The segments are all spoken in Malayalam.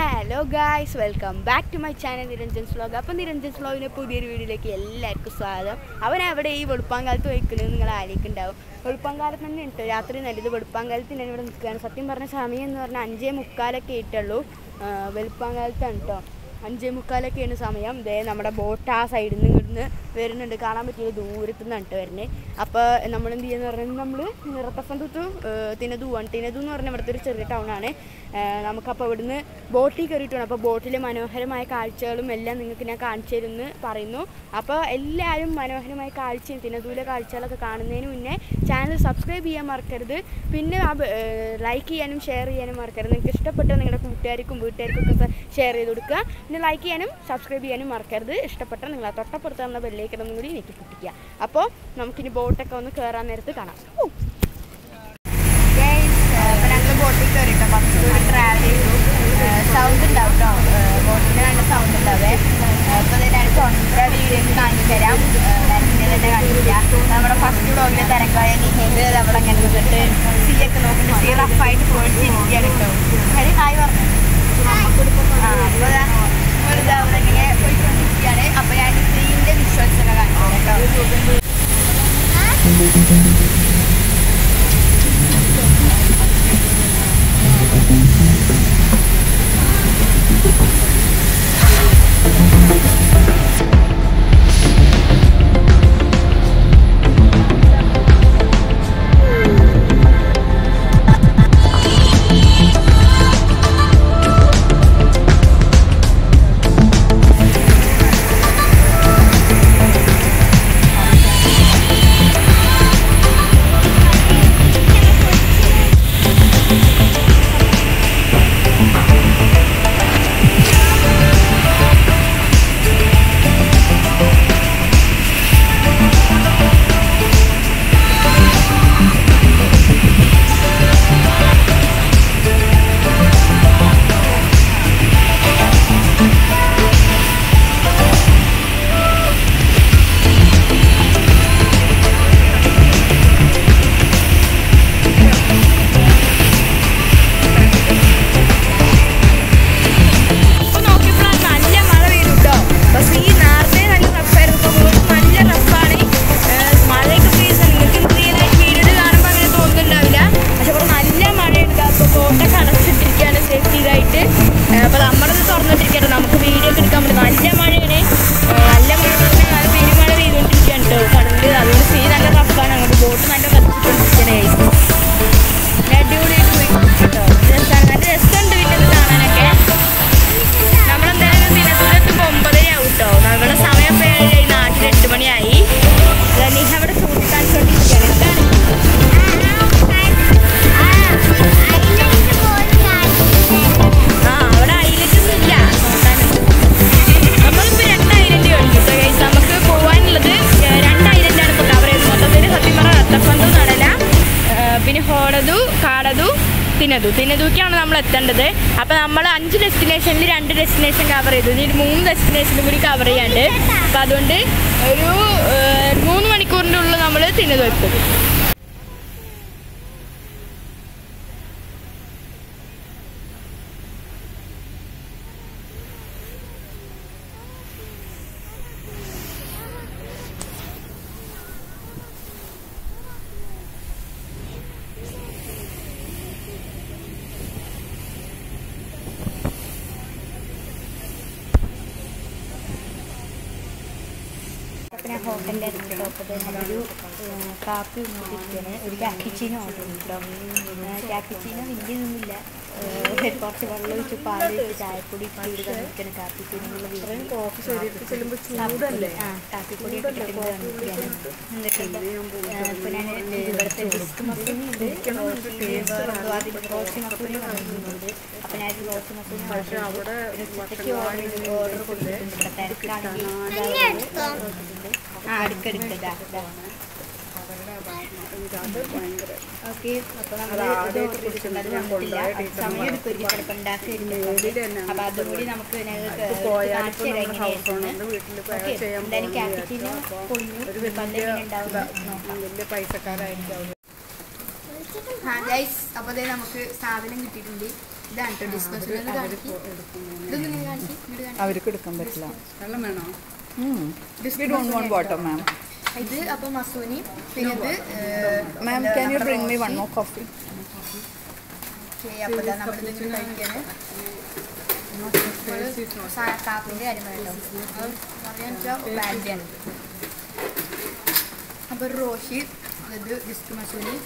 Hello guys welcome back to my channel Niranjan's vlog അപ്പം നിരഞ്ജൻസ് വ്ലോഗിൻ്റെ പുതിയൊരു വീഡിയോയിലേക്ക് എല്ലാവർക്കും സ്വാഗതം അവൻ അവിടെ ഈ വെളുപ്പാങ്കാലത്ത് വയ്ക്കുന്നത് നിങ്ങൾ ആലോചിക്കുന്നുണ്ടാവും വെളുപ്പാങ്കാലത്ത് തന്നെ ഉണ്ട് രാത്രി നല്ലത് വെളുപ്പാങ്കാലത്ത് തന്നെ ഇവിടെ നിൽക്കുകയാണ് സത്യം പറഞ്ഞ സമയം എന്ന് പറഞ്ഞാൽ അഞ്ചേ മുക്കാലൊക്കെ ഇട്ടുള്ളൂ വെളുപ്പാങ്കാലത്താണ് കേട്ടോ അഞ്ചേ മുക്കാലൊക്കെയാണ് സമയം ദേ നമ്മുടെ ബോട്ട് ആ സൈഡിൽ നിന്ന് ഇവിടുന്ന് വരുന്നുണ്ട് കാണാൻ പറ്റിയ ദൂരത്തു നിന്നാണ് കേട്ടോ വരുന്നത് അപ്പോൾ നമ്മൾ എന്ത് ചെയ്യുന്ന പറഞ്ഞാൽ നമ്മൾ നിറത്തഫന്തു തിനതു ആണ് തിനതു എന്ന് പറഞ്ഞാൽ ഇവിടുത്തെ ഒരു ചെറിയ ടൗണാണ് നമുക്കപ്പോൾ ഇവിടുന്ന് ബോട്ടിൽ കയറിയിട്ടാണ് അപ്പോൾ ബോട്ടിലെ മനോഹരമായ കാഴ്ചകളും എല്ലാം നിങ്ങൾക്ക് ഞാൻ കാണിച്ചു തരുമെന്ന് പറയുന്നു അപ്പോൾ എല്ലാവരും മനോഹരമായ കാഴ്ചയും തിനതൂലെ കാഴ്ചകളൊക്കെ കാണുന്നതിന് മുന്നേ ചാനൽ സബ്സ്ക്രൈബ് ചെയ്യാൻ മറക്കരുത് പിന്നെ ലൈക്ക് ചെയ്യാനും ഷെയർ ചെയ്യാനും മറക്കരുത് നിങ്ങൾക്ക് ഇഷ്ടപ്പെട്ട നിങ്ങളുടെ കൂട്ടുകാർക്കും വീട്ടുകാർക്കും ഒക്കെ ഷെയർ ചെയ്ത് കൊടുക്കുക പിന്നെ ലൈക്ക് ചെയ്യാനും സബ്സ്ക്രൈബ് ചെയ്യാനും മറക്കരുത് ഇഷ്ടപ്പെട്ട നിങ്ങൾ ആ തൊട്ടപ്പുറത്ത് തന്ന ബെല്ലേക്കിടന്നും കൂടി നെറ്റി പൊട്ടിക്കുക അപ്പോൾ നമുക്കിനി ബോട്ടൊക്കെ ഒന്ന് കയറാൻ നേരത്ത് കാണാം ഊ. അപ്പോൾ ഞങ്ങൾ ബോട്ടിൽ കയറിട്ടോ കുറച്ച് ദൂരം ട്രാവൽ ചെയ്തു സൗണ്ട് ഉണ്ടാവും കേട്ടോ ബോട്ടിൽ നല്ല സൗണ്ട് ഉണ്ടാവേ അപ്പോൾ ഞാൻ സ്വന്തം വീഡിയോയിൽ കാണിച്ചു തരാം നെറ്റിൽ തന്നെ കാണിച്ചില്ല നമ്മുടെ ഫസ്റ്റ് ബ്ലോഗിൽ തിരക്കായ നിഹേത് അവിടെ അങ്ങനെ നിന്നിട്ട് സീ ഒക്കെ നോക്കിയിട്ട് സീ റഫായിട്ട് പോയിട്ടിരിക്കുകയാണ് കേട്ടോ ഹരി ഹായ് പറഞ്ഞു ആ അപ്പോൾ നമ്മളിത് അവിടെ ഇങ്ങനെ പോയിക്കൊണ്ടിരിക്കുകയാണ് അപ്പോൾ ഞാൻ സീൻ്റെ വിഷ്വൽസ് ഒക്കെ കാണിച്ചു തരാം കേട്ടോ ഇപ്പൊ നോക്കിയപ്പോഴാണ് നല്ല മഴ പെയ്തു കേട്ടോ പക്ഷേ ഈ നേരത്തെ നല്ല റഫായിരുന്നു ഇപ്പൊ വീണ്ടും നല്ല റഫാണ് മഴയൊക്കെ പെയ്യുന്ന നിങ്ങൾക്ക് റിയൽ ആയിട്ട് വീഡിയോയിൽ കാണുമ്പോൾ അങ്ങനെ തോന്നുന്നുണ്ടാവില്ല പക്ഷെ ഇവിടെ നല്ല മഴയുണ്ട് അപ്പോൾ ബോട്ടൊക്കെ അടച്ചിട്ടിരിക്കുകയാണ് സേഫ്റ്റി ഇതായിട്ട് അപ്പോൾ നമ്മളത് തുറന്നിട്ടിരിക്കട്ടെ നമുക്ക് വീഡിയോ ഒക്കെ എടുക്കാൻ പറ്റും നല്ല മഴയാണ് ഏ, നല്ല മഴ പറഞ്ഞാൽ നല്ല പെരുമഴ പെയ്തുകൊണ്ടിരിക്കുകയാണ് കേട്ടോ കടലിൽ അതുകൊണ്ട് സീ നല്ല റഫാണ് അങ്ങോട്ട് ബോട്ട് നല്ല കത്തിച്ചിട്ടിരിക്കണേ അടിപൊളിയായിട്ട് പോയി കേട്ടോ രസമാണ് നല്ല രസമുണ്ട് പിന്നെ ഇത് കാണാനൊക്കെ നമ്മളെന്തായാലും ദിനത്തിലെത്തുമ്പോൾ ഒമ്പതരയാവും കേട്ടോ നമ്മുടെ സമയം ഇപ്പോൾ ഏഴായി നാട്ടിൽ എട്ട് മണിയായി നിഹ അവിടെ ചൂണ്ടിക്കാണിച്ചോണ്ടിരിക്കുകയാണ് എന്താണ് ആ അവിടെ ഐലൻഡ് ഒന്നും ഇല്ല നമ്മളിപ്പോൾ രണ്ട് ഐലൻഡ് ഉണ്ട് കേട്ടോ ഗൈസ് നമുക്ക് പോകാനുള്ളത് ഏഹ്, രണ്ട് ഐലൻഡാണ് ഇപ്പോൾ കവർ ചെയ്തത് മൊത്തത്തിൽ സത്യം പറഞ്ഞാൽ അത്തപ്പന്തും നടല ഏഹ്, പിന്നെ ഹോടതു കാടതു തിനതു തിനതുക്കാണ് നമ്മൾ എത്തേണ്ടത് അപ്പോൾ നമ്മൾ അഞ്ച് ഡെസ്റ്റിനേഷനിൽ രണ്ട് ഡെസ്റ്റിനേഷൻ കവർ ചെയ്തു ഇനി ഒരു മൂന്ന് ഡെസ്റ്റിനേഷനും കൂടി കവർ ചെയ്യാണ്ട് അപ്പോൾ അതുകൊണ്ട് ഒരു ഏഹ്, മൂന്ന് മണിക്കൂറിൻ്റെ ഉള്ളിൽ നമ്മൾ തിനതു എത്തും അപ്പം ഞാൻ ഹോട്ടലിൻ്റെ അടുത്ത് ടോപ്പത് ഒരു കാപ്പി ഉണ്ടാക്കിയിരിക്കുകയാണ് ഒരു ക്യാപ്പിച്ചീനോ ഓർഡർ കേട്ടോ ക്യാപ്പിച്ചീനോ വലിയൊന്നുമില്ല ഏഹ് കുറച്ച് വെള്ളം ഒഴിച്ച് പാൽ ഒഴിച്ച് ചായപ്പൊടി ഇട്ട് ഒരു തന്നിരിക്കുകയാണ് കാപ്പിച്ചീനോ എന്നുള്ള കോഫി ശരീരത്തിൽ ചെല്ലുമ്പോൾ ചൂടല്ലേ ആ കാപ്പിപ്പൊടി ഒക്കെ ഇട്ടിട്ട് തന്നിരിക്കുകയാണ് എന്നിട്ട് ഏഹ് ഇപ്പം ഞാൻ ഇവിടുത്തെ ഡിസ്ക് മസൂണി ഉണ്ട് വേറെന്തോ അതിൻ്റെ റോസ്റ്റ് മസൂണി വാങ്ങിക്കുന്നുണ്ട് അപ്പം ഞാൻ റോസ്റ്റ് മസൂണി പക്ഷെ അവിടെ ഉച്ചയ്ക്ക് ഓർഡർ ചെയ്ത് ഓർഡർ കൊടുത്തിട്ടുണ്ട് ഇവിടെ തിരക്കാണെങ്കിൽ ആ അടുക്കെടുക്കതാ അത് ഭയങ്കര ഓക്കെ അപ്പോൾ നമ്മൾ ഇത് ഓർഡർ ചെയ്തിട്ടുണ്ട് അത് വന്നിട്ടില്ല അത് സമയം എടുക്കുമായിരിക്കും ചിലപ്പോൾ ഉണ്ടാക്കിയിട്ടുണ്ട് അപ്പോൾ അതും കൂടി നമുക്ക് ഞങ്ങൾക്ക് പോയാൽ കാണിച്ചു ഇപ്പോൾ തരാം നമ്മുടെ ഹൗസ് എങ്ങനെയായിരുന്നു ഓണറിന്റെ വീട്ടിൽ ഓക്കെ ചെയ്യാൻ എന്തായാലും പോകുന്നു ക്യാപിറ്റീനോ പൊളിഞ്ഞു ഒരു ഇപ്പം വലിയ അതെങ്ങനെ ഉണ്ടാവും നോക്കാം വലിയ പൈസക്കാരായിരിക്കും അവർ ആ ഗൈസ് അപ്പോൾ അതേ നമുക്ക് സാധനം കിട്ടിയിട്ടുണ്ട് ഇതാണ് കേട്ടോ ഡിസ്കസ് ഇതൊന്നും നിങ്ങൾ കാണിച്ച് ഇങ്ങോട്ട് കാണിച്ച്. അവർക്ക് എടുക്കാൻ പറ്റില്ല വെള്ളം വേണോ we don't want water ma'am ഇത് അപ്പോൾ മസൂനി പിന്നെ ഇത് ma'am can you bring me one more coffee അപ്പോൾ നമ്മളിത് കഴിക്കാണ് കാപ്പിൻ്റെ കാര്യം കേട്ടോ അത് പറയാന്ന് വെച്ചാൽ ബാഡിയാണ് അപ്പോൾ റോഷി ഇത് ഡിസ്ക് മസൂനി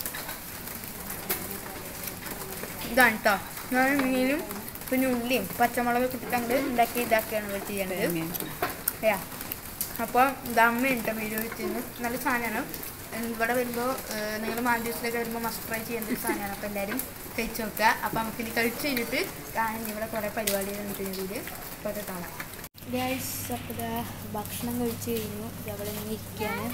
ഇതാണ് കേട്ടോ ഞാൻ മീനും പിന്നെ ഉള്ളിയും പച്ചമുളക് ഇട്ടിട്ട് ഉണ്ടാക്കി ഇതാക്കിയാണ് ഇവർ ചെയ്യേണ്ടത് യാ അപ്പോൾ ദമ്മയുണ്ട് വീഡിയോ വെച്ചിരുന്നു നല്ല സാധനമാണ് ഇവിടെ വരുമ്പോൾ നിങ്ങൾ മാലദ്വീപ്സിലൊക്കെ വരുമ്പോൾ മസ്റ്റ് ട്രൈ ചെയ്യേണ്ട ഒരു സാധനമാണ് അപ്പോൾ എല്ലാവരും കഴിച്ച് നോക്കുക അപ്പോൾ നമുക്ക് ഇനി കഴിച്ച് കഴിഞ്ഞിട്ട് കാണാൻ ഇവിടെ കുറേ പരിപാടികളുണ്ട് ഇതിൽ അപ്പോൾ അത് കാണാം ഗൈസ് അപ്പോൾ ദാ ഭക്ഷണം കഴിച്ചു കഴിഞ്ഞു അവിടെ ഇങ്ങനെ ഇരിക്കുകയാണ്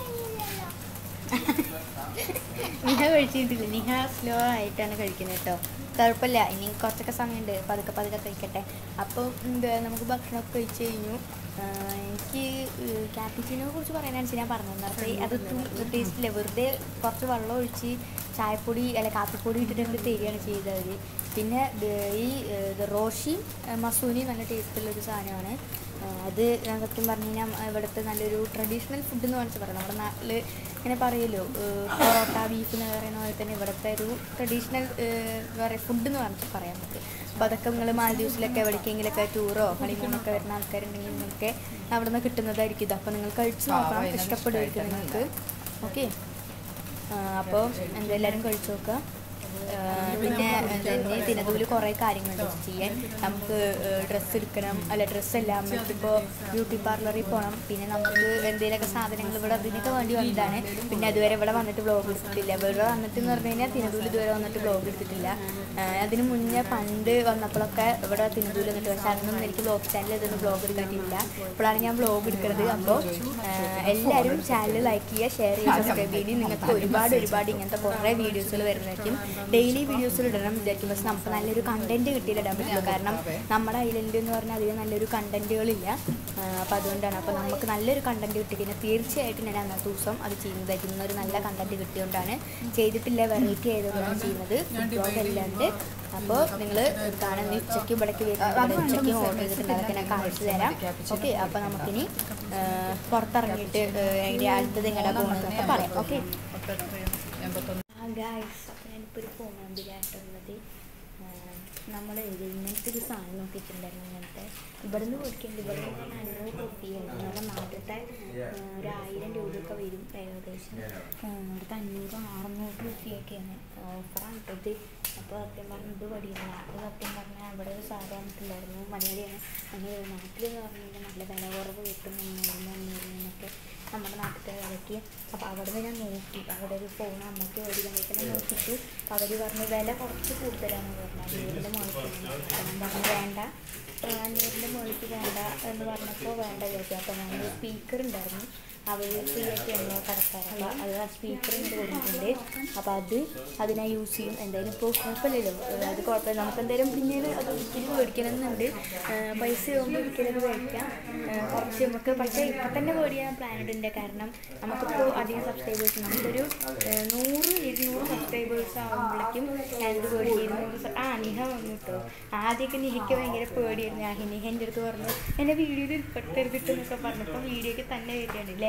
നിഹ കഴിച്ചിട്ടില്ല നിഹ സ്ലോ ആയിട്ടാണ് കഴിക്കുന്നത് കേട്ടോ കുഴപ്പമില്ല ഇനി കുറച്ചൊക്കെ സമയമുണ്ട് പതുക്കെ പതുക്കെ കഴിക്കട്ടെ അപ്പോൾ എന്താ നമുക്ക് ഭക്ഷണമൊക്കെ കഴിച്ച് കഴിഞ്ഞു ആഹ് എനിക്ക് ക്യാപ്പിച്ചിനെ കുറിച്ച് പറയാനാണ് ഞാൻ പറഞ്ഞത് അപ്പോൾ അത് ടേസ്റ്റ് ഇല്ല വെറുതെ കുറച്ച് വെള്ളം ഒഴിച്ച് ചായപ്പൊടി അല്ല കാപ്പിപ്പൊടി ഇട്ടിട്ട് തരികയാണ് ചെയ്തത് പിന്നെ ഇത് ഈ ഇത് റോഷിയും മസൂനിയും നല്ല ടേസ്റ്റുള്ളൊരു സാധനമാണ് ആ, അത് ഞാൻ സത്യം പറഞ്ഞു കഴിഞ്ഞാൽ ഇവിടുത്തെ നല്ലൊരു ട്രഡീഷണൽ ഫുഡ് എന്ന് പറഞ്ഞാൽ പറയാം നമ്മുടെ നാട്ടിൽ ഇങ്ങനെ പറയുമല്ലോ ഏഹ് പൊറോട്ട ബീഫ് എന്ന് പറയുന്ന പോലെ തന്നെ ഇവിടുത്തെ ഒരു ട്രഡീഷണൽ എന്താ പറയുക ഫുഡ് എന്ന് പറഞ്ഞിട്ട് പറയാം നമുക്ക് അപ്പോൾ അതൊക്കെ നിങ്ങൾ മാലദ്വീപ്സിലൊക്കെ എവിടേക്കെങ്കിലൊക്കെ ടൂറോ ഹണിമൂണൊക്കെ വരുന്ന ആൾക്കാരുണ്ടെങ്കിൽ നിങ്ങൾക്ക് അവിടെ നിന്ന് കിട്ടുന്നതായിരിക്കും ഇത് അപ്പോൾ നിങ്ങൾ കഴിച്ച് നോക്കണം ഇഷ്ടപ്പെടുമായിരിക്കും നിങ്ങൾക്ക് ഓക്കെ അപ്പോൾ എന്താ എല്ലാവരും കഴിച്ചു നോക്കുക ആ, പിന്നെ തന്നെ ദിനതൂല് കുറേ കാര്യങ്ങളുണ്ട് ചെയ്യാൻ നമുക്ക് ഡ്രസ്സ് എടുക്കണം അല്ല ഡ്രസ്സല്ല നമുക്കിപ്പോൾ ബ്യൂട്ടി പാർലറിൽ പോകണം പിന്നെ നമുക്ക് എന്തെങ്കിലുമൊക്കെ സാധനങ്ങൾ ഇവിടെ അതിനൊക്കെ വേണ്ടി വന്നതാണ് പിന്നെ അതുവരെ ഇവിടെ വന്നിട്ട് വ്ളോഗ് എടുത്തിട്ടില്ല ഇവിടെ വന്നിട്ട് എന്ന് പറഞ്ഞു കഴിഞ്ഞാൽ തിനതൂല് ഇതുവരെ വന്നിട്ട് വ്ളോഗ് എടുത്തിട്ടില്ല ആ, അതിന് മുന്നേ പണ്ട് വന്നപ്പോഴൊക്കെ ഇവിടെ തിനതൂല് വന്നിട്ട് പക്ഷേ അതൊന്നും എനിക്ക് വ്ളോഗ് ചാനൽ ഇതൊന്നും വ്ളോഗ് എടുക്കാൻ പറ്റില്ല ഇപ്പോഴാണ് ഞാൻ വ്ളോഗ് എടുക്കുന്നത് അപ്പോൾ എല്ലാവരും ചാനൽ ലൈക്ക് ചെയ്യുക ഷെയർ ചെയ്യുക സബ്സ്ക്രൈബ് ചെയ്യുക നിങ്ങൾക്ക് ഒരുപാട് ഒരുപാട് ഇങ്ങനത്തെ കുറേ വീഡിയോസുകൾ വരുന്നതായിരിക്കും ഡെയിലി വീഡിയോസിൽ ഇടണം വിചാരിക്കും പക്ഷെ നമുക്ക് നല്ലൊരു കണ്ടന്റ് കിട്ടിയില്ല ഇടാൻ പറ്റുള്ളൂ കാരണം നമ്മുടെ ഐലൻഡ് എന്ന് പറഞ്ഞാൽ അധികം നല്ലൊരു കണ്ടന്റുകളില്ല അപ്പോൾ അതുകൊണ്ടാണ് അപ്പോൾ നമുക്ക് നല്ലൊരു കണ്ടന്റ് കിട്ടിക്കഴിഞ്ഞാൽ തീർച്ചയായിട്ടും ഞാൻ അന്നത്തെ ദിവസം അത് ചെയ്യുന്നതായിരിക്കും ഇന്നൊരു നല്ല കണ്ടന്റ് കിട്ടിയോണ്ടാണ് ചെയ്തിട്ടില്ല വെറൈറ്റി ആയതുകൊണ്ടാണ് ചെയ്യുന്നത് ബ്ലോഗ് അല്ലാണ്ട് അപ്പോൾ നിങ്ങൾ കാണുന്ന ഉച്ചയ്ക്ക് ഇവിടേക്ക് വരുന്നത് ഉച്ചയ്ക്ക് ഓർഡർ ചെയ്തിട്ടുണ്ട് അതൊക്കെ ഞാൻ കാണിച്ചു തരാം ഓക്കെ അപ്പോൾ നമുക്കിനി ആ, പുറത്തിറങ്ങിയിട്ട് ആ, അതിൻ്റെ അടുത്തത് എങ്ങനെ പോകുന്നതെന്നൊക്കെ പറയാം ഓക്കെ ഗായ്സ് അപ്പോൾ ഞാനിപ്പോൾ ഒരു ഫോൺ നമ്പരായിട്ടുള്ളത് നമ്മൾ ഇങ്ങനത്തെ ഒരു സാധനം നോക്കിയിട്ടുണ്ടായിരുന്നു ഇങ്ങനത്തെ ഇവിടെ നിന്ന് മേടിക്കേണ്ടത് ഇവിടെ നിന്ന് അഞ്ഞൂറ് റുപ്പിയുണ്ട് നമ്മുടെ നാട്ടിലത്തെ ആ, ഒരു ആയിരം രൂപയൊക്കെ വരും ഏകദേശം ആ, ഇവിടുത്തെ അഞ്ഞൂറ് അറുന്നൂറ് റുപ്പിയൊക്കെയാണ് ഓഫറാണ് കേട്ടത് അപ്പോൾ സത്യം പറഞ്ഞാൽ ഇത് പഠിക്കണം അത് സത്യം പറഞ്ഞാൽ ഇവിടെ ഒരു സാധനം വന്നിട്ടുണ്ടായിരുന്നു മലയാളിയാണ് അങ്ങനെ നാട്ടിലെന്ന് പറഞ്ഞു കഴിഞ്ഞാൽ നല്ല വില കുറവ് കിട്ടും മുന്നൂറിന് അഞ്ഞൂറിനൊക്കെ നമ്മുടെ നാട്ടിലത്തെ വിലയ്ക്ക് അപ്പോൾ അവിടെ നിന്ന് ഞാൻ നോക്കി അവിടെ ഒരു ഫോൺ അമ്മയ്ക്ക് മേടിക്കാനായിട്ട് ഞാൻ നോക്കിയിട്ട് അപ്പോൾ അവർ പറഞ്ഞു വില കുറച്ച് കൂടുതലാണ് പറഞ്ഞത് അഞ്ഞൂറിൻ്റെ മുകളിൽ ഞാൻ പറഞ്ഞു വേണ്ട ആ, അഞ്ഞൂറിൻ്റെ മുകളിൽ വേണ്ട എന്ന് പറഞ്ഞപ്പോൾ വേണ്ട വിചാരിച്ചു അപ്പോൾ ഞാൻ സ്പീക്കർ ഉണ്ടായിരുന്നു അവർ ഫ്രീ ആയിട്ട് ഞങ്ങൾ കടക്കാറ് അപ്പോൾ അത് ആ സ്പീക്കർ ഇങ്ങോട്ട് കൊടുത്തിട്ടുണ്ട് അപ്പോൾ അത് അത് ഞാൻ യൂസ് ചെയ്യും എന്തായാലും ഇപ്പോൾ കുഴപ്പമില്ലല്ലോ ഏഹ് അത് കുഴപ്പമില്ല നമുക്ക് എന്തായാലും പിന്നീട് അത് ഒരിക്കലും മേടിക്കണമെന്നുണ്ട് ഏഹ് പൈസ ആകുമ്പോൾ ഒരിക്കലും അത് മേടിക്കാം ഏഹ് കുറച്ച് നമുക്ക് പക്ഷേ ഇപ്പം തന്നെ മേടിക്കാൻ പ്ലാൻ ഇടുന്നുണ്ട് കാരണം നമുക്കിപ്പോൾ അധികം സബ്സ്ക്രൈബേഴ്സ് നമുക്കൊരു ഏഹ് നൂറ് ഇരുന്നൂറ് സബ്സ്ക്രൈബേഴ്സ് ആകുമ്പോഴേക്കും ഞാനിത് മേടിക്കും ഇരുന്നൂറ് സ- ആ നിഹ വന്നു കേട്ടോ ആദ്യമൊക്കെ നിഹയ്ക്ക് ഭയങ്കര പേടിയായിരുന്നു ആ നിഹ എൻ്റെ അടുത്ത് പറഞ്ഞു എൻ്റെ വീഡിയോയിൽ ഉൾപ്പെടുത്തരുതിട്ട് എന്നൊക്കെ പറഞ്ഞപ്പോൾ വീഡിയോയ്ക്ക് തന്നെ വരികയാണ് അല്ലേ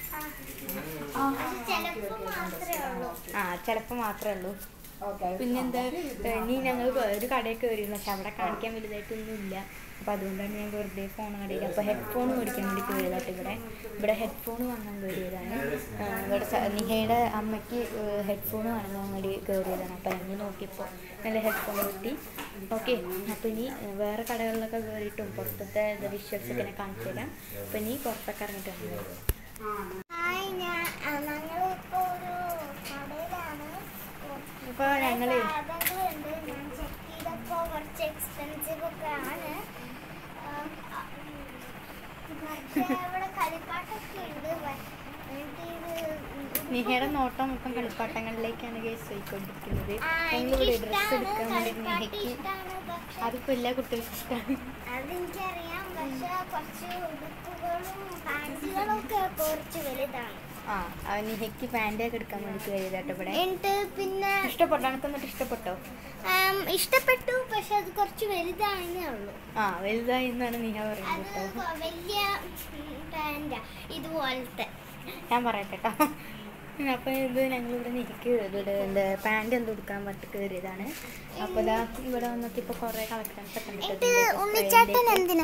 ആ ചിലപ്പോൾ മാത്രമേ ഉള്ളൂ പിന്നെന്താ ഏഹ് ഇനി ഞങ്ങൾ ഒരു കടയിൽ കയറിയിരുന്നു പക്ഷെ അവിടെ കാണിക്കാൻ വലുതായിട്ടൊന്നും ഇല്ല അപ്പോൾ അതുകൊണ്ടാണ് ഞാൻ വെറുതെ ഫോൺ കടയിൽ അപ്പോൾ ഹെഡ്ഫോൺ മേടിക്കാൻ വേണ്ടി കയറിയതായിട്ട് ഇവിടെ ഇവിടെ ഹെഡ്ഫോൺ വാങ്ങാൻ കയറിയതാണ് ഏഹ് ഇവിടെ സ- നിഹയുടെ അമ്മയ്ക്ക് ഹെഡ്ഫോൺ വാങ്ങാൻ വേണ്ടി കയറിയതാണ് അപ്പോൾ ഞങ്ങൾ നോക്കിയപ്പോൾ നല്ല ഹെഡ്ഫോൺ കിട്ടി ഓക്കെ അപ്പോൾ ഇനി ഏഹ് വേറെ കടകളിലൊക്കെ കയറിയിട്ടും പുറത്തത്തെ വിഷ്വൽസ് ഒക്കെ ഞാൻ കാണിച്ചു തരാം അപ്പോൾ ഇനി പുറത്തൊക്കെ ഇറങ്ങിയിട്ട് വന്നത് ഹായ് ഞാൻ ഞങ്ങളിപ്പോ ഒരു കടയിലാണ് ഇപ്പോൾ ഞങ്ങൾ ബാഗുകളുണ്ട് ഞാൻ ചെക്ക് ചെയ്തപ്പോ കുറച്ച് എക്സ്പെൻസീവ് ഒക്കെ ആണ് ആം, ആ, പക്ഷേ ഇവിടെ കളിപ്പാട്ടൊക്കെ ഉണ്ട് വ- എന്നിട്ട് ഇത് നിഹയുടെ നോട്ടം മൊത്തം കളിപ്പാട്ടങ്ങളിലേക്കാണ് കേസ് പോയിക്കൊണ്ടിരിക്കുന്നത് ആ, ഞങ്ങളിവിടെ ഡ്രസ്സ് എനിക്കിഷ്ടാണ്, എടുക്കാൻ വേണ്ടി കളിപ്പാട്ടം നിഹയ്ക്ക് ഇഷ്ടാണ്, പക്ഷേ അതിപ്പോൾ എല്ലാ കുട്ടികൾക്കും ഇഷ്ടമാണ് അതെനിക്കറിയാം പക്ഷെ കുറച്ച് ഉടുപ്പുകളും പാൻസുകളും ഒക്കെ കുറച്ച് വലുതാണ് ആ ആ നിഹയ്ക്ക് പാൻ്റ് ഒക്കെ എടുക്കാൻ വേണ്ടി കയറിയതാട്ടോ ഇവിടെ എന്നിട്ട് പിന്നെ ഇഷ്ടപ്പെട്ടോ എനിക്ക് എന്നിട്ട് ഇഷ്ടപ്പെട്ടോ ആം, ഇഷ്ടപ്പെട്ടു പക്ഷെ അത് കുറച്ച് വലുതാണെന്നേ ഉള്ളൂ ആ വലുതായി എന്നാണ് നീ പറയുന്നത് അത് കേട്ടോ കൊ- വലിയ പാൻറ്റാ ഇതുപോലത്തെ ഞാൻ പറയട്ടെ കേട്ടോ അപ്പോൾ ഇത് ഞങ്ങളിവിടെ നിരിക്കുക ഇവിടെ എന്താ പാൻറ് എന്ത് കൊടുക്കാൻ പറ്റി കയറിയതാണ് അപ്പോൾ ഇതാ ഇവിടെ വന്നിട്ട് ഇപ്പോൾ കുറേ കളക്ഷൻസ് ഒക്കെ ഉണ്ട് ഇത് കേട്ടോ. ഉണ്ണിച്ചേട്ടൻ ഇതിൻ്റെയൊക്കെ എന്തിനാ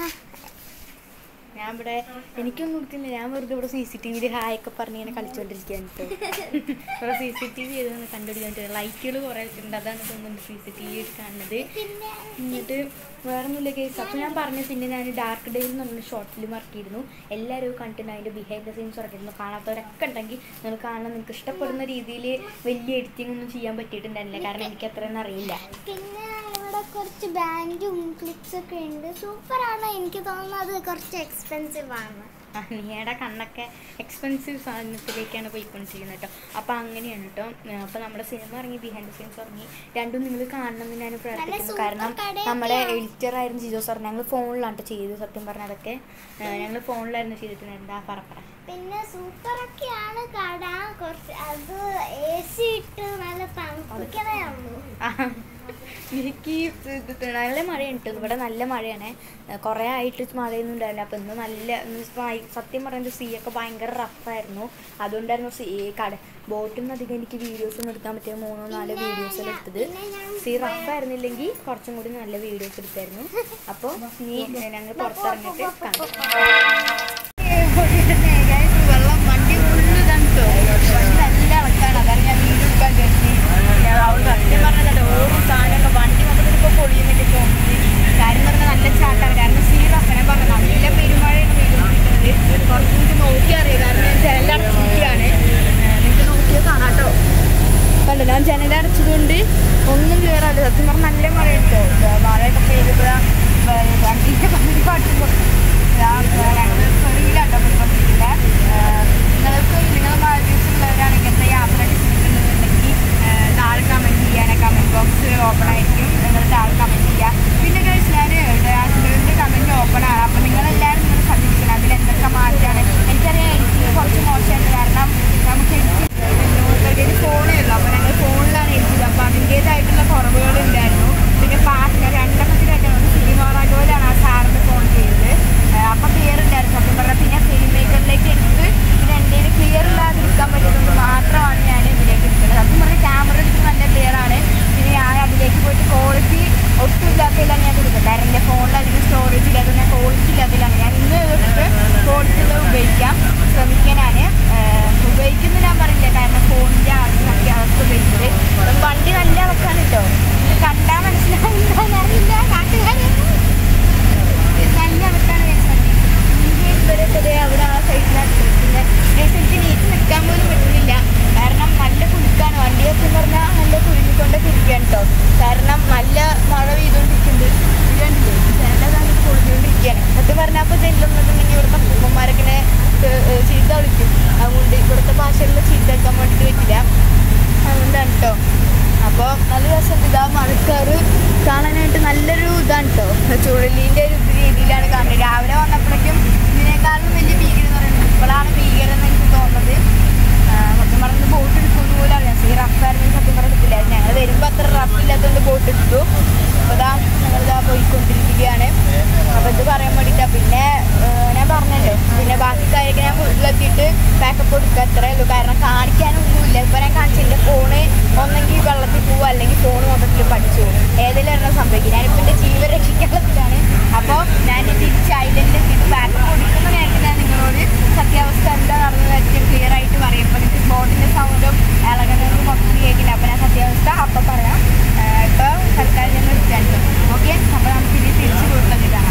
ഞാൻ ഇവിടെ എനിക്കൊന്നും കൊടുത്തില്ല ഞാൻ വെറുതെ ഇവിടെ സി സി ടി വിയിൽ ഹായൊക്കെ പറഞ്ഞ് ഇങ്ങനെ കളിച്ചുകൊണ്ടിരിക്കുകയാണ് ഇപ്പോൾ ഇവിടെ സി സി ടി വി ചെയ്തൊന്ന് കണ്ടുപിടിക്കാൻ ലൈറ്റുകൾ കുറേ വെച്ചിട്ടുണ്ട് അതാണ് തോന്നുന്നുണ്ട് സി സി ടി വി കണ്ടത് പിന്നെ എന്നിട്ട് വേറെ ഒന്നുമില്ല കേസ് അപ്പോൾ ഞാൻ പറഞ്ഞു പിന്നെ ഞാൻ ഡാർക്ക് ഡേയിൽ എന്ന് പറഞ്ഞ ഷോർട്ട് ഫിലിം ഇറക്കിയിരുന്നു എല്ലാവരും കണ്ടിട്ട് അതിൻ്റെ ബിഹൈൻഡ് ദ സീൻസ് ഇറക്കിയിരുന്നു കാണാത്തവരൊക്കെ ഉണ്ടെങ്കിൽ നിങ്ങൾ കാണാൻ നിങ്ങൾക്ക് ഇഷ്ടപ്പെടുന്ന രീതിയിൽ വലിയ എഡിറ്റിംഗ് ഒന്നും ചെയ്യാൻ പറ്റിയിട്ടുണ്ടായിരുന്നില്ല കാരണം എനിക്ക് അത്രയൊന്നും അറിയില്ല പിന്നെ ഇവിടെ കുറച്ച് ബാൻഡും ക്ലിപ്സ് ഒക്കെ ഉണ്ട് സൂപ്പറാണ് എനിക്ക് തോന്നുന്നത് കുറച്ച് എക്സ്പെൻസീവ് ആണ് ആ, നീയുടെ കണ്ണൊക്കെ എക്സ്പെൻസീവ് സാധനത്തിലേക്കാണ് പോയിക്കൊണ്ടിരിക്കുന്നത് കേട്ടോ അപ്പോൾ അങ്ങനെയാണ് കേട്ടോ അപ്പോൾ നമ്മുടെ സിനിമ ഇറങ്ങി ബിഹൈൻഡ് സീൻസ് ഇറങ്ങി രണ്ടും നിങ്ങൾ കാണണമെന്ന് ഞാൻ പ്രാർത്ഥിക്കുന്നു super കാരണം കടയൊക്കെയാണ്. നമ്മുടെ എഡിറ്റർ ആയിരുന്നു ജിജോ സാർ ഞങ്ങൾ ഫോണിലാണ് ചെയ്തത് സത്യം പറഞ്ഞാൽ അതൊക്കെ ഞങ്ങൾ ഫോണിലായിരുന്നു ചെയ്തിട്ടുണ്ടായിരുന്നത് എന്താ പറ പറ പിന്നെ സൂപ്പറൊക്കെയാണ് കട കുറച്ച് അത് എ സി ഇട്ട് നല്ല തണുപ്പിക്കണേ ഉള്ളൂ ആ, എനിക്ക് ഇത് നല്ല മഴയുണ്ട് ഇവിടെ നല്ല മഴയാണ് കുറേ ആയിട്ട് മഴയൊന്നും ഉണ്ടാവില്ല അപ്പം ഇന്ന് നല്ല ഇന്ന് ഭയ- സത്യം പറയുന്നത് സീ ഒക്കെ ഭയങ്കര റഫായിരുന്നു അതുകൊണ്ടായിരുന്നു സീ കട ബോട്ടിൽ നിന്ന് അധികം എനിക്ക് വീഡിയോസ് ഒന്നും എടുക്കാൻ പറ്റിയ മൂന്നോ നാലോ പിന്നെ വീഡിയോസ് ഞാൻ- എടുത്തത് പിന്നെ ഞാൻ സീ റഫായിരുന്നില്ലെങ്കിൽ കുറച്ചും കൂടി നല്ല വീഡിയോസ് എടുത്തായിരുന്നു അപ്പോൾ നീ ഞങ്ങൾ പുറത്തിറങ്ങിയിട്ട് കണ്ടു വെള്ളം വണ്ടി ഫുള്ള് തണുത്തോ വണ്ടി നല്ല ഇളക്കാണ് അതാണ് ഞാൻ വീട് എടുക്കാൻ കരുതി ഞാൻ അവൾ സത്യം പറഞ്ഞല്ലോ ഓരോ സാധനമൊക്കെ വണ്ടി മൊത്തത്തിൽ ഇപ്പോൾ പൊളിയുന്നില്ല തോന്നുന്നത് കാര്യം പറഞ്ഞാൽ നല്ല ചാട്ടാണ് കാരണം സീറഫ് ഞാൻ പറഞ്ഞു നല്ല പെരുമഴയാണ് പെയ്തുകൊണ്ടിരിക്കുന്നത് കുറച്ചും കൂടി നോക്കി അറിയാം കാരണം ഞാൻ ജനലടച്ചിരിക്കുകയാണ് നിങ്ങൾക്ക് നോക്കിയാൽ കാണാം കേട്ടോ കണ്ടോ ഞാൻ ജനലടച്ചതുകൊണ്ട് ഒന്നും കയറാതെ സത്യം പറഞ്ഞാൽ നല്ല മഴ കേട്ടോ മഴയൊക്കെ പെയ്തപ്പോഴാണ് വണ്ടിൻ്റെ പകുതി പാട്ടുമ്പോൾ ചെറിയിലാട്ടോ പോയിക്കൊണ്ടിരിക്കുന്നത് നിങ്ങൾക്ക് നിങ്ങൾ മാലദ്വീപ്സിലുള്ളവരാണെങ്കിൽ എന്താ യാത്ര ചെയ്തിട്ടുണ്ടെന്നുണ്ടെങ്കിൽ താഴെ കമൻറ്റ് ചെയ്യാൻ കമൻറ്റ് ബോക്സ് ഓപ്പൺ ആയിരിക്കും നിങ്ങൾ താഴെ കമൻറ്റ് ചെയ്യുക പിന്നെ കഴിച്ച് ഞാൻ ഡാൻസിൻ്റെ കമൻറ്റ് ഓപ്പൺ ആണ് അപ്പോൾ നിങ്ങളെല്ലാവരും നിങ്ങൾ ശ്രദ്ധിക്കണം അതിൽ എന്തൊക്കെ മാറ്റാണ് എനിക്കറിയാം എനിക്ക് കുറച്ച് മോശമായിട്ട് കാരണം നമുക്ക് എനിക്ക് ഫോണേ ഉള്ളൂ അപ്പോൾ ഞങ്ങൾ ഫോണിലാണ് എഴുതിയത് അപ്പോൾ അതിൻ്റേതായിട്ടുള്ള കുറവുകൾ ഉണ്ടായിരുന്നു പിന്നെ പാട്ടിന് രണ്ടെണ്ണത്തിലായിട്ട് ഒന്ന് സിനിമ റാഗോയിലാണ് ആ സാറിന് ഫോൺ ചെയ്തത് അപ്പോൾ ക്ലിയർ ഉണ്ടായിരുന്നു സത്യം പറഞ്ഞാൽ പിന്നെ ഫിലിം മേക്കറിലേക്ക് എടുത്ത് പിന്നെ എൻ്റെ ക്ലിയർ ഇല്ലാതിരിക്കാൻ പറ്റുന്നത് മാത്രമാണ് ഞാൻ ഇതിലേക്ക് എടുക്കുന്നത് സത്യം പറഞ്ഞാൽ ക്യാമറ എടുത്ത് നല്ല ക്ലിയർ ആണ് പിന്നെ ഞാൻ അതിലേക്ക് പോയിട്ട് ക്വാളിറ്റി ഒട്ടും ഇല്ലാത്തതിലാണ് ഞാൻ കൊടുക്കുന്നത് കാരണം എൻ്റെ ഫോണിൽ അധികം സ്റ്റോറേജ് ഇല്ലാതെ ഞാൻ ക്വാളിറ്റി ഇല്ലാത്തതിലാണ് ഞാൻ ഇന്ന് തൊട്ടിട്ട് ക്വാളിറ്റി ഉള്ളത് ഉപയോഗിക്കാം ശ്രമിക്കാനാണ് ഉപയോഗിക്കുന്നത് ഞാൻ പറയില്ല കാരണം ഫോണിൻ്റെ ആവശ്യം അവസ്ഥ ഉപയോഗിച്ചത് അപ്പം വണ്ടി നല്ല അവക്കാണ് കേട്ടോ ഇത് കണ്ടാൽ മനസ്സിലാവുന്ന അറിയില്ല കാട്ടുകാരൊന്നും നല്ല അവക്കാണ് ഇവരൊക്കെ അവിടെ ആ സൈഡിലാണ് പിന്നെ എനിക്ക് നീറ്റ് നിൽക്കാൻ പോലും പറ്റുന്നില്ല കാരണം നല്ല കുലുക്കാണ് വണ്ടിയൊക്കെ പറഞ്ഞാൽ നല്ല കുലുങ്ങിക്കൊണ്ടൊക്കെ ഇരിക്കുകയാണ് കേട്ടോ കാരണം നല്ല മഴ പെയ്തുകൊണ്ടിരിക്കുന്നുണ്ട് ഇത് കണ്ടില്ലേ ജനലതാണ് പൊളിഞ്ഞുകൊണ്ടിരിക്കുകയാണ് സത്യം പറഞ്ഞാൽ അപ്പോൾ ചെല്ലുന്നുണ്ടെങ്കിൽ ഇവിടുത്തെ അപ്പൂപ്പന്മാരൊക്കെ ഇങ്ങനെ, ഏ, ഏ, ചീത്ത വിളിക്കും അതുകൊണ്ട് ഇവിടുത്തെ ഭാഷകളിൽ ചീത്ത വെക്കാൻ വേണ്ടിയിട്ട് പറ്റില്ല അതുകൊണ്ടാണ് കേട്ടോ അപ്പോൾ നല്ല രസമുണ്ട് ഇതാ മഴക്കാറ് കാണാനായിട്ട് നല്ലൊരു ഇതാണ് കേട്ടോ ചുഴലീൻ്റെ ഒരു രീതിയിലാണ് കാണുന്നത് രാവിലെ വന്നപ്പോഴേക്കും ഇതിനേക്കാളും വലിയ ഭീകരം എന്ന് പറയുന്നത് ഇപ്പോഴാണ് ഭീകരം എന്ന് എനിക്ക് തോന്നുന്നത് ആ, സത്യം പറഞ്ഞത് ബോട്ട് എടുക്കുന്നു പോലും അറിയാം ഈ റഫായിരുന്നു സത്യം പറഞ്ഞ എടുത്തില്ല ഞങ്ങൾ വരുമ്പോൾ അത്ര റഫ് ഇല്ലാത്തതുകൊണ്ട് ബോട്ട് എടുത്തു അപ്പോൾ ഇതാ ഞങ്ങളിതാ പോയിക്കൊണ്ടിരിക്കുകയാണ് അപ്പോൾ ഇത് പറയാൻ വേണ്ടിയിട്ടാണ് പിന്നെ ആ, ഞാൻ പറഞ്ഞല്ലോ പിന്നെ ബാക്കി കാര്യമൊക്കെ ഞാൻ വീട്ടിലെത്തിയിട്ട് ബാക്കപ്പ് കൊടുക്കുക അത്രേ ഉള്ളൂ കാരണം കാണിക്കാനൊന്നുമില്ല ഇപ്പോൾ ഞാൻ കാണിച്ചില്ല ഫോണ് ഒന്നെങ്കിൽ വെള്ളത്തിൽ പോവുക അല്ലെങ്കിൽ ഫോൺ മൊത്തത്തിൽ പഠിച്ചു പോകും ഏതെങ്കിലും എണ്ണം സംഭവിക്കും ഞാനിപ്പോൾ എൻ്റെ ജീവൻ രക്ഷിക്കാനുള്ളതാണ് അപ്പോൾ ഞാൻ തിരിച്ച് ഐലൻഡിൽ എത്തിയിട്ട് ബാക്കപ്പ് കൊടുക്കുന്ന നേരത്തെ ഞാൻ നിങ്ങളോട് സത്യാവസ്ഥ എന്താ നടന്നത് ഏറ്റവും ക്ലിയർ ആയിട്ട് പറയും ഇപ്പോൾ നിങ്ങൾക്ക് ബോട്ടിൻ്റെ സൗണ്ടും ഇളകുന്നതും മൊത്തത്തിൽ കേൾക്കില്ല അപ്പോൾ ഞാൻ സത്യാവസ്ഥ അപ്പം പറയാം ഇപ്പോൾ തൽക്കാലം ഞാൻ നിർത്താനുണ്ട് ഓക്കെ അപ്പോൾ നമുക്ക് ഇനി തിരിച്ച് വീട്ടിലേക്ക് കാണാം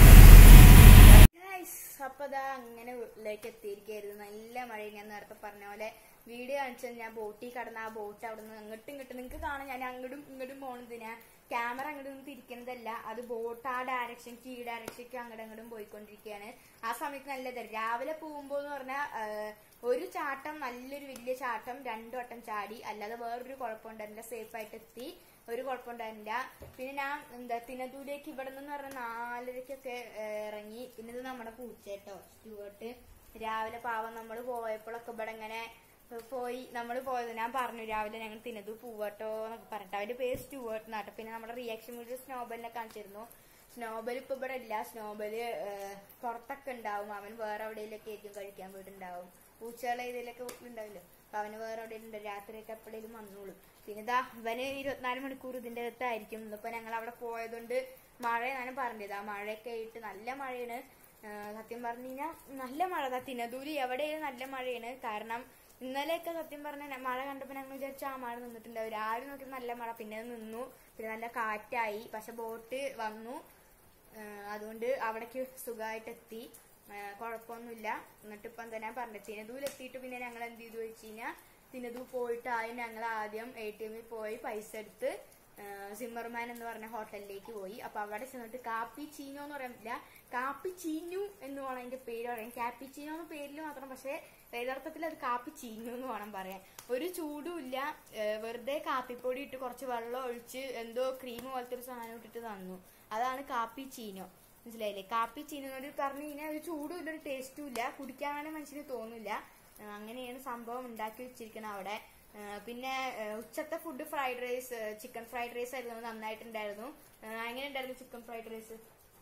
അപ്പൊ അതാ അങ്ങനെ വീട്ടിലേക്ക് എത്തിയിരിക്കുകയായിരുന്നു നല്ല മഴ ഞാൻ നേരത്തെ പറഞ്ഞ പോലെ വീഡിയോ കാണിച്ചത് ഞാൻ ബോട്ടിൽ കടന്ന ആ ബോട്ട് അവിടെ നിന്ന് അങ്ങോട്ടും ഇങ്ങോട്ടും നിങ്ങൾക്ക് കാണാം ഞാൻ അങ്ങോട്ടും ഇങ്ങോട്ടും പോണത് ഞാൻ ക്യാമറ അങ്ങോട്ട് നിന്ന് തിരിക്കുന്നതല്ല അത് ബോട്ട് ആ ഡയറക്ഷൻക്ക് ഈ ഡയറക്ഷൻക്ക് അങ്ങോട്ടും ഇങ്ങോട്ടും പോയിക്കൊണ്ടിരിക്കുകയാണ് ആ സമയത്ത് നല്ലത് രാവിലെ പോകുമ്പോൾ എന്ന് പറഞ്ഞാൽ ഒരു ചാട്ടം നല്ലൊരു വലിയ ചാട്ടം രണ്ടു വട്ടം ചാടി അല്ലാതെ വേറൊരു കുഴപ്പമുണ്ടായിരുന്നില്ല സേഫ് ആയിട്ട് എത്തി ഒരു കുഴപ്പമുണ്ടായിരുന്നില്ല പിന്നെ ഞാൻ എന്താ തിനദൂരേക്ക് ഇവിടെ നിന്ന് പറഞ്ഞാൽ നാലരയ്ക്കൊക്കെ ഏഹ്, ഇറങ്ങി പിന്നെ ഇത് നമ്മുടെ പൂച്ച കേട്ടോ സ്റ്റുവർട്ട് രാവിലെ പാവം നമ്മൾ പോയപ്പോഴൊക്കെ ഇവിടെ ഇങ്ങനെ പോയി നമ്മൾ പോയത് ഞാൻ പറഞ്ഞു രാവിലെ ഞങ്ങൾ തിന്നത് പൂവട്ടോ എന്നൊക്കെ പറഞ്ഞിട്ട് അവന്റെ പേര് സ്റ്റുവേർട്ട് എന്നാട്ടോ പിന്നെ നമ്മുടെ റിയാക്ഷൻ വീഡിയോ സ്നോബലിനെ കാണിച്ചിരുന്നു സ്നോബൽ ഇപ്പൊ ഇവിടെ ഇല്ല സ്നോബല് പുറത്തൊക്കെ ഉണ്ടാവും അവൻ വേറെ എവിടെയെങ്കിലൊക്കെ ആയിരിക്കും കഴിക്കാൻ വീടുണ്ടാവും പൂച്ചകളെ ഇതിലൊക്കെ വീട്ടിലുണ്ടാവില്ലോ അപ്പൊ അവന് വേറെ എവിടെയെങ്കിലും ഉണ്ട് രാത്രിയൊക്കെ എപ്പോഴേലും വന്നോളൂ പിന്നെ ഇതാ അവന് ഇരുപത്തിനാല് മണിക്കൂർ ഇതിന്റെ അകത്തായിരിക്കും ഇന്നിപ്പോ ഞങ്ങൾ അവിടെ പോയതുകൊണ്ട് മഴ ഞാൻ പറഞ്ഞത് ആ മഴയൊക്കെ ആയിട്ട് നല്ല മഴയാണ് ആ, സത്യം പറഞ്ഞു കഴിഞ്ഞാൽ നല്ല മഴ ദാ തിനദൂരി എവിടെയും നല്ല മഴയാണ് കാരണം ഇന്നലെയൊക്കെ സത്യം പറഞ്ഞ മഴ കണ്ടപ്പോൾ ഞങ്ങൾ വിചാരിച്ചു ആ മഴ നിന്നിട്ടുണ്ടാവും രാവിലെ നോക്കി നല്ല മഴ പിന്നെ അത് നിന്നു പിന്നെ നല്ല കാറ്റായി പക്ഷെ ബോട്ട് വന്നു ആ, അതുകൊണ്ട് അവിടേക്ക് സുഖമായിട്ട് എത്തി ആ, കുഴപ്പമൊന്നുമില്ല എന്നിട്ട് ഇപ്പം എന്താ ഞാൻ പറഞ്ഞത് തിനദൂൽ എത്തിയിട്ട് പിന്നെ ഞങ്ങൾ എന്ത് ചെയ്തു വെച്ച് കഴിഞ്ഞാൽ തിനദൂ പോയിട്ട് ആദ്യം ഞങ്ങൾ ആദ്യം എ ടി എമ്മിൽ പോയി പൈസ എടുത്ത് സിമ്മർമാൻ എന്ന് പറഞ്ഞ ഹോട്ടലിലേക്ക് പോയി അപ്പൊ അവിടെ ചെന്നിട്ട് കാപ്പി ചീനോ എന്ന് പറയാൻ പറ്റില്ല കാപ്പി ചീഞ്ഞു എന്ന് വേണം അതിന്റെ പേര് പറയാൻ കാപ്പി ചീനോ എന്ന പേരിൽ മാത്രം പക്ഷെ യഥാർത്ഥത്തിൽ അത് കാപ്പി ചീഞ്ഞു എന്ന് വേണം പറയാൻ ഒരു ചൂടും ഇല്ല ഏഹ് വെറുതെ കാപ്പിപ്പൊടി ഇട്ട് കുറച്ച് വെള്ളം ഒഴിച്ച് എന്തോ ക്രീം പോലത്തെ ഒരു സാധനം ഇട്ടിട്ട് തന്നു അതാണ് കാപ്പി ചീനോ മനസ്സിലായില്ലേ കാപ്പി ചീനോട് പറഞ്ഞു കഴിഞ്ഞാൽ ഒരു ചൂടും ഇല്ല ഒരു ടേസ്റ്റും ഇല്ല കുടിക്കാനും മനുഷ്യന് തോന്നില്ല ഏഹ് അങ്ങനെയാണ് സംഭവം ഉണ്ടാക്കി വെച്ചിരിക്കണം അവിടെ ഏഹ് പിന്നെ ഏഹ് ഉച്ചത്തെ food fried rice chicken fried rice ആയിരുന്നു നന്നായിട്ടുണ്ടായിരുന്നു ഏഹ് എങ്ങനെ ഉണ്ടായിരുന്നു ചിക്കൻ ഫ്രൈഡ് റൈസ്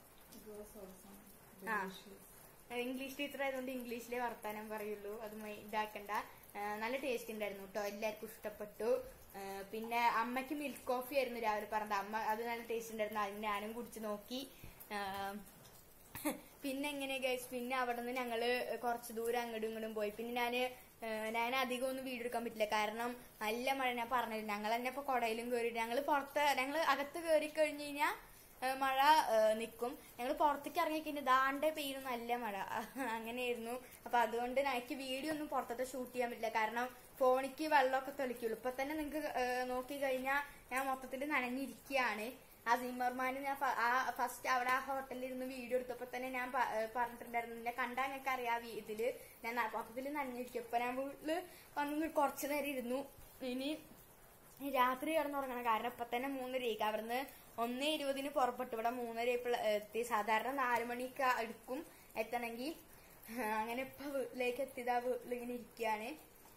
ആ ഇംഗ്ലീഷ് ടീച്ചർ ആയതുകൊണ്ട് ഇംഗ്ലീഷിലെ വർത്താനം പറയുള്ളൂ അത് മൈ- ഇതാക്കണ്ട ഏഹ് നല്ല ടേസ്റ്റ് ഉണ്ടായിരുന്നു കേട്ടോ എല്ലാവർക്കും ഇഷ്ടപ്പെട്ടു ഏഹ് പിന്നെ അമ്മയ്ക്ക് മിൽക്ക് കോഫി ആയിരുന്നു രാവിലെ പറഞ്ഞത് അമ്മ അത് നല്ല ടേസ്റ്റ് ഉണ്ടായിരുന്നു അത് ഞാനും കുടിച്ച് നോക്കി ഏഹ് പിന്നെ എങ്ങനെ ഗൈസ് പിന്നെ അവിടെ നിന്ന് ഞങ്ങള് കുറച്ച് ദൂരം അങ്ങോട്ടും ഇങ്ങോട്ടും പോയി പിന്നെ ഞാന് ഏഹ് ഞാൻ അധികം ഒന്നും വീഡിയോ എടുക്കാൻ പറ്റില്ല കാരണം നല്ല മഴ ഞാൻ പറഞ്ഞില്ല ഞങ്ങൾ തന്നെ ഇപ്പൊ കൊടയിലും കയറിയിട്ട് ഞങ്ങള് പുറത്ത് ഞങ്ങള് അകത്ത് കയറി കഴിഞ്ഞ് കഴിഞ്ഞാൽ മഴ ഏഹ് നിക്കും ഞങ്ങൾ പുറത്തേക്ക് ഇറങ്ങി കഴിഞ്ഞാൽ ദാണ്ടെ പെയ്യുന്നു നല്ല മഴ അങ്ങനെയായിരുന്നു അപ്പൊ അതുകൊണ്ട് എനിക്ക് വീഡിയോ ഒന്നും പുറത്തത്തെ ഷൂട്ട് ചെയ്യാൻ പറ്റില്ല കാരണം ഫോണിക്ക് വെള്ളമൊക്കെ തെളിക്കുള്ളൂ ഇപ്പൊ തന്നെ നിങ്ങൾക്ക് നോക്കി കഴിഞ്ഞാൽ ഞാൻ മൊത്തത്തിൽ നനഞ്ഞിരിക്കുകയാണ് ആ സിമ്മർമാന് ഞാൻ ഫ- ആ ഫസ്റ്റ് അവിടെ ആ ഹോട്ടലിൽ ഇരുന്ന് വീഡിയോ എടുത്തപ്പോ തന്നെ ഞാൻ പ- ഏഹ് പറഞ്ഞിട്ടുണ്ടായിരുന്നു എന്നെ കണ്ടാൽ ഞങ്ങൾക്ക് അറിയാം വീ- ഇതില് ഞാൻ ന- മൊത്തത്തിൽ നനഞ്ഞിരിക്കും ഇപ്പൊ ഞാൻ വീട്ടില് വന്ന് കുറച്ചു നേരം ഇരുന്നു ഇനി ഈ രാത്രി കിടന്നുറങ്ങണം കാരണം ഇപ്പൊ തന്നെ മൂന്നരയ്ക്ക് അവിടുന്ന് ഒന്നേ ഇരുപതിന് പുറപ്പെട്ടു ഇവിടെ മൂന്നര ഇപ്പോൾ എത്തി സാധാരണ നാലു മണിക്ക് എടുക്കും എത്തണമെങ്കിൽ അങ്ങനെ ഇപ്പൊ വീട്ടിലേക്ക് എത്തിയതാ വീട്ടിലിങ്ങനെ ഇരിക്കുകയാണ്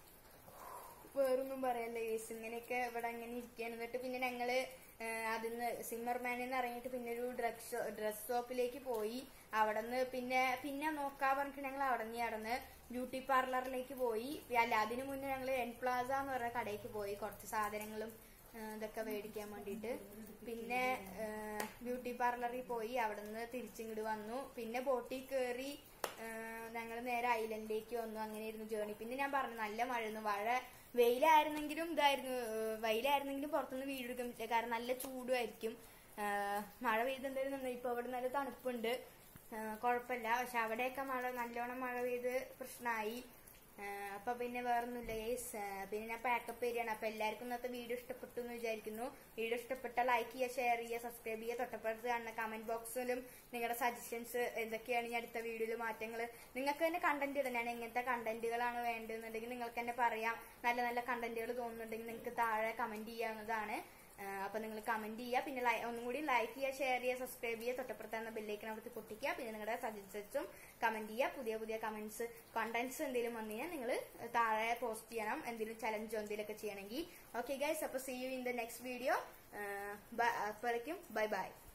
വേറൊന്നും പറയല്ല കേസ് ഇങ്ങനെയൊക്കെ ഇവിടെ അങ്ങനെ ഇരിക്കുകയാണ് എന്നിട്ട് പിന്നെ ഞങ്ങള് അതിന്ന് സിമ്മർമാനിൽ നിന്ന് ഇറങ്ങിയിട്ട് പിന്നെ ഒരു ഡ്രഗ് ഡ്രസ് ഷോപ്പിലേക്ക് പോയി അവിടെ നിന്ന് പിന്നെ പിന്നെ നോക്കാ പറഞ്ഞിട്ട് ഞങ്ങൾ അവിടെ നിന്ന് നടന്ന് ബ്യൂട്ടി പാർലറിലേക്ക് പോയി അല്ല അതിനു മുന്നേ ഞങ്ങൾ എൻ പ്ലാസ എന്ന് പറഞ്ഞ കടയ്ക്ക് പോയി കുറച്ച് സാധനങ്ങളും ആ, ഇതൊക്കെ മേടിക്കാൻ വേണ്ടിയിട്ട് പിന്നെ ബ്യൂട്ടി പാർലറിൽ പോയി അവിടെ നിന്ന് തിരിച്ചിങ്ങോട്ട് വന്നു പിന്നെ ബോട്ടിൽ കയറി ഞങ്ങൾ നേരെ ഐലൻഡിലേക്ക് വന്നു അങ്ങനെയായിരുന്നു ജേണി പിന്നെ ഞാൻ പറഞ്ഞു നല്ല മഴയായിരുന്നു മഴ വെയിലായിരുന്നെങ്കിലും ഇതായിരുന്നു ഏഹ് വെയിലായിരുന്നെങ്കിലും പുറത്തുനിന്ന് വീട് എടുക്കാൻ പറ്റില്ല കാരണം നല്ല ചൂടുമായിരിക്കും ഏഹ് മഴ പെയ്തെന്തായിരുന്നു ഇപ്പൊ അവിടെ നല്ല തണുപ്പുണ്ട് ഏഹ് കുഴപ്പമില്ല പക്ഷെ അവിടെയൊക്കെ മഴ നല്ലോണം മഴ പെയ്ത് പ്രശ്നമായി ആഹ് അപ്പൊ പിന്നെ വേറൊന്നുമില്ല ഗൈസ് പിന്നെ ഞാൻ പാക്കപ്പ് ചെയ്യാണ് അപ്പൊ എല്ലാവർക്കും ഇന്നത്തെ വീഡിയോ ഇഷ്ടപ്പെട്ടു എന്ന് വിചാരിക്കുന്നു വീഡിയോ ഇഷ്ടപ്പെട്ട ലൈക്ക് ചെയ്യുക ഷെയർ ചെയ്യുക സബ്സ്ക്രൈബ് ചെയ്യുക തൊട്ടപ്പുറത്ത് കാണുന്ന കമന്റ് ബോക്സിലും നിങ്ങളുടെ സജഷൻസ് എന്തൊക്കെയാണ് ഈ അടുത്ത വീഡിയോയിൽ മാറ്റങ്ങൾ നിങ്ങൾക്ക് തന്നെ കണ്ടന്റ് ഇടാനാണ് എങ്ങനത്തെ കണ്ടന്റുകളാണ് വേണ്ടതെന്നുണ്ടെങ്കിൽ നിങ്ങൾക്ക് തന്നെ പറയാം നല്ല നല്ല കണ്ടന്റുകൾ തോന്നുന്നുണ്ടെങ്കിൽ നിങ്ങൾക്ക് താഴെ കമന്റ് ചെയ്യാവുന്നതാണ് ആഹ് അപ്പൊ നിങ്ങൾ കമന്റ് ചെയ്യുക പിന്നെ ലൈ- ഒന്നും കൂടി ലൈക്ക് ചെയ്യുക ഷെയർ ചെയ്യുക സബ്സ്ക്രൈബ് ചെയ്യുക തൊട്ടപ്പുറത്തുന്ന ബെല്ലേക്ക് അവിടുത്തെ പൊട്ടിക്കുക പിന്നെ നിങ്ങളുടെ സജഷൻസും കമന്റ് ചെയ്യുക പുതിയ പുതിയ കമന്റ്സ് കണ്ടന്റ്സ് എന്തെങ്കിലും വന്നു കഴിഞ്ഞാൽ നിങ്ങൾ താഴെ പോസ്റ്റ് ചെയ്യണം എന്തെങ്കിലും ചലഞ്ചോ എന്തെങ്കിലുമൊക്കെ ചെയ്യണമെങ്കിൽ ഓക്കെ ഗൈസ് അപ്പൊ see you in the next video അപ്പോഴേക്കും ബൈ ബൈ